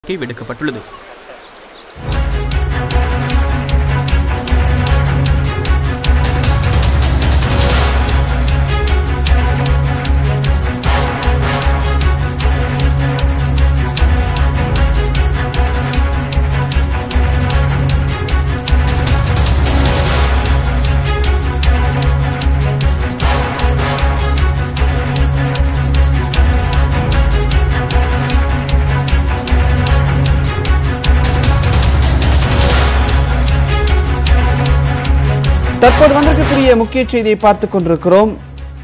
நடவடிக்கை விடுக்கப்பட்டுள்ளது தற்போது வந்திருக்கக்கூடிய முக்கிய செய்தியை பார்த்துக் கொண்டிருக்கிறோம்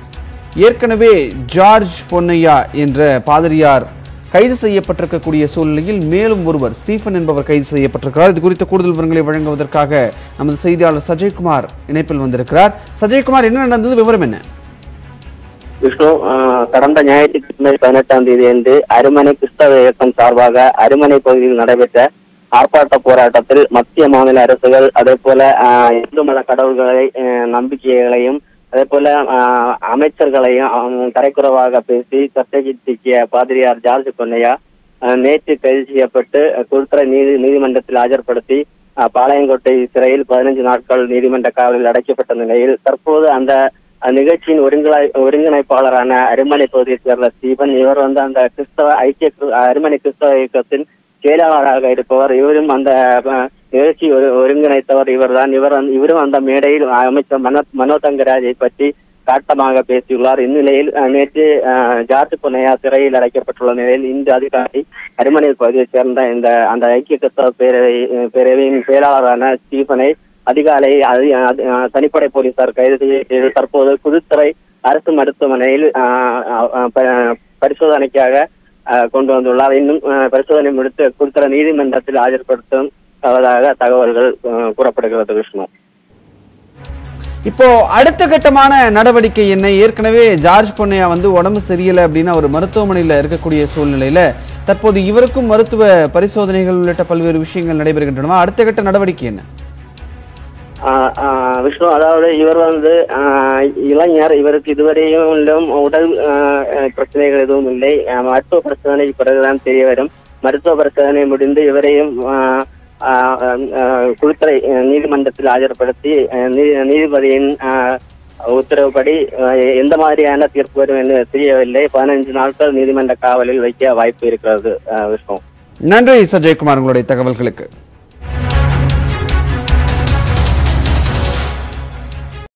ஏற்கனவே ஜார்ஜ் பொன்னையா என்ற பாதிரியார் கைது செய்யப்பட்டிருக்கக்கூடிய சூழ்நிலையில் மேலும் ஒருவர் ஸ்டீஃபன் என்பவர் கைது செய்யப்பட்டிருக்கிறார் இது குறித்த கூடுதல் விவரங்களை வழங்குவதற்காக நமது செய்தியாளர் சஜய்குமார் இணைப்பில் வந்திருக்கிறார் சஜய்குமார் என்ன நடந்தது விவரம் என்ன விஷ்ணு ஆஹ், கடந்த ஞாயிற்றுக்கிழமை பதினெட்டாம் தேதி அன்று அருமனை கிறிஸ்தவ இயக்கம் சார்பாக அருமனை பகுதியில் நடைபெற்ற ஆர்ப்பாட்ட போராட்டத்தில் மத்திய மாநில அரசுகள் அதே போல ஆஹ், இந்து மத கடவுள்களை ஆஹ், நம்பிக்கைகளையும் அதே போல ஆஹ், அமைச்சர்களையும் ஆஹ், தரைக்குறவாக பேசி சர்ச்சைக்கு சிக்கிய பாதிரியார் ஜார்ஜ் பொன்னையா ஆஹ், நேற்று கைது செய்யப்பட்டு குருத்தர நீதி நீதிமன்றத்தில் ஆஜர்படுத்தி ஆஹ், பாளையங்கோட்டை சிறையில் பதினைஞ்சு நாட்கள் நீதிமன்ற காவலில் அடைக்கப்பட்ட நிலையில் தற்போது அந்த நிகழ்ச்சியின் ஒருங்கிணை ஒருங்கிணைப்பாளரான அருமனை பகுதியைச் சேர்ந்த ஸ்டீபன் இவர் வந்து அந்த கிறிஸ்தவ ஐக்கிய கிறிஸ்தவ- அருமனை கிறிஸ்தவ இயக்கத்தின் செயலாளராக இருப்பவர் இவரும் அந்த அஹ், நிகழ்ச்சி ஒரு- ஒருங்கிணைத்தவர் இவர்தான் இவர் வந்து- இவரும் அந்த மேடையில் அமைச்சர் மனோ மனோ தங்கராஜை பற்றி காட்டமாக பேசியுள்ளார் இந்நிலையில் அஹ், நேற்று அஹ், ஜார்ஜ் பொன்னையா சிறையில் அடைக்கப்பட்டுள்ள நிலையில் இந்த அதிகாரி அருமனை பகுதியைச் சேர்ந்த இந்த அந்த ஐக்கிய கிறிஸ்தவ பேரவை பேரவையின் செயலாளரான ஸ்டீபனை அதிகாலை அதி- அதி- அஹ் தனிப்படை போலீசார் கைது செய்து தற்போது புதுத்துறை அரசு மருத்துவமனையில் அஹ், அஹ், ப- பரிசோதனைக்காக அஹ், கொண்டு வந்துள்ளார் இன்னும் அஹ், பரிசோதனை முடித்து புதுத்துறை நீதிமன்றத்தில் ஆஜர்படுத்தும் தவறாக தகவல்கள் அஹ், கூறப்படுகிறது விஷ்ணு இப்போ அடுத்த கட்டமான நடவடிக்கை என்ன ஏற்கனவே ஜார்ஜ் பொன்னையா வந்து உடம்பு சரியில்லை அப்படின்னு அவர் மருத்துவமனையில் இருக்கக்கூடிய சூழ்நிலையில தற்போது இவருக்கும் மருத்துவ பரிசோதனைகள் உள்ளிட்ட பல்வேறு விஷயங்கள் நடைபெறுகின்றன அடுத்த கட்ட நடவடிக்கை என்ன ஆஹ் ஆஹ் விஷ்ணு அதாவது இவர் வந்து ஆஹ் இளைஞர் இவருக்கு இதுவரையும் உடல் ஆஹ் அஹ் பிரச்சனைகள் எதுவும் இல்லை ஆஹ் மருத்துவ பரிசோதனை பிறகுதான் தெரிய வரும் மருத்துவ பரிசோதனை முடிந்து இவரையும் ஆஹ் ஆஹ் ஆஹ் குழுத்துறை ஆஹ் நீதிமன்றத்தில் ஆஜர்படுத்தி ஆஹ் நீ- நீதிபதியின் ஆஹ் உத்தரவுப்படி ஆஹ் எந்த மாதிரியான தீர்ப்பு வரும் என்று தெரியவில்லை பதினஞ்சு நாட்கள் நீதிமன்ற காவலில் வைக்க வாய்ப்பு இருக்கிறது ஆஹ் விஷ்ணு நன்றி சஜயகுமார் உங்களுடைய தகவல்களுக்கு